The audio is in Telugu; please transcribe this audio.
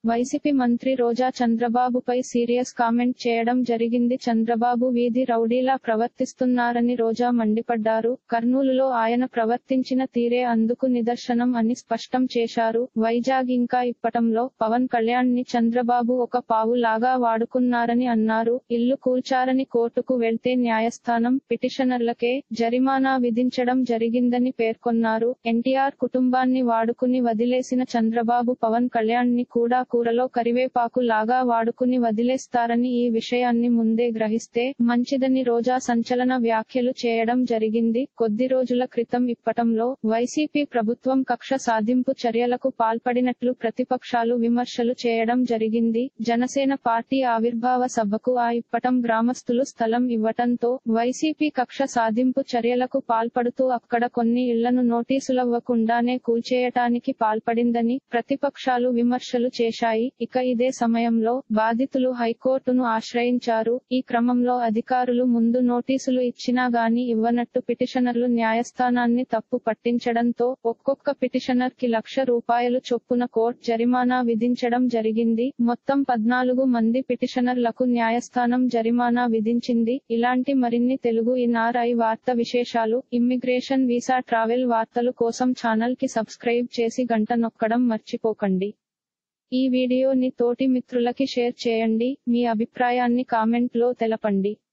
వైసీపీ మంత్రి రోజా చంద్రబాబుపై సీరియస్ కామెంట్ చేయడం జరిగింది చంద్రబాబు వీధి రౌడీలా ప్రవర్తిస్తున్నారని రోజా మండిపడ్డారు కర్నూలులో ఆయన ప్రవర్తించిన తీరే అందుకు నిదర్శనం అని స్పష్టం చేశారు వైజాగ్ ఇంకా ఇప్పటంలో పవన్ కళ్యాణ్ ని చంద్రబాబు ఒక పావు లాగా వాడుకున్నారని అన్నారు ఇల్లు కూల్చారని కోర్టుకు వెళ్తే న్యాయస్థానం పిటిషనర్లకే జరిమానా విధించడం జరిగిందని పేర్కొన్నారు ఎన్టీఆర్ కుటుంబాన్ని వాడుకుని వదిలేసిన చంద్రబాబు పవన్ కళ్యాణ్ ని కూడా కూరలో కరివేపాకు లాగా వాడుకుని వదిలేస్తారని ఈ విషయాన్ని ముందే గ్రహిస్తే మంచిదని రోజా సంచలన వ్యాఖ్యలు చేయడం జరిగింది కొద్ది రోజుల క్రితం ఇప్పటంలో వైసీపీ ప్రభుత్వం కక్ష సాధింపు చర్యలకు పాల్పడినట్లు ప్రతిపక్షాలు విమర్శలు చేయడం జరిగింది జనసేన పార్టీ ఆవిర్భావ సభకు ఆ ఇప్పటం గ్రామస్తులు స్థలం ఇవ్వటంతో వైసీపీ కక్ష సాధింపు చర్యలకు పాల్పడుతూ అక్కడ కొన్ని ఇళ్లను నోటీసులవ్వకుండానే కూల్చేయటానికి పాల్పడిందని ప్రతిపక్షాలు విమర్శలు చేశాయి ఇక ఇదే సమయంలో బాధితులు హైకోర్టును ఆశ్రయించారు ఈ క్రమంలో అధికారులు ముందు నోటీసులు ఇచ్చినా గాని ఇవ్వనట్టు పిటిషనర్లు న్యాయస్థానాన్ని తప్పు పట్టించడంతో ఒక్కొక్క పిటిషనర్ కి లక్ష రూపాయలు చొప్పున కోర్టు జరిమానా విధించడం జరిగింది మొత్తం పద్నాలుగు మంది పిటిషనర్లకు న్యాయస్థానం జరిమానా విధించింది ఇలాంటి మరిన్ని తెలుగు ఎన్ఆర్ఐ వార్త విశేషాలు ఇమ్మిగ్రేషన్ వీసా ట్రావెల్ వార్తలు కోసం ఛానల్ కి సబ్స్క్రైబ్ చేసి గంట నొక్కడం మర్చిపోకండి ఈ వీడియోని తోటి మిత్రులకి షేర్ చేయండి మీ అభిప్రాయాన్ని కామెంట్ లో తెలపండి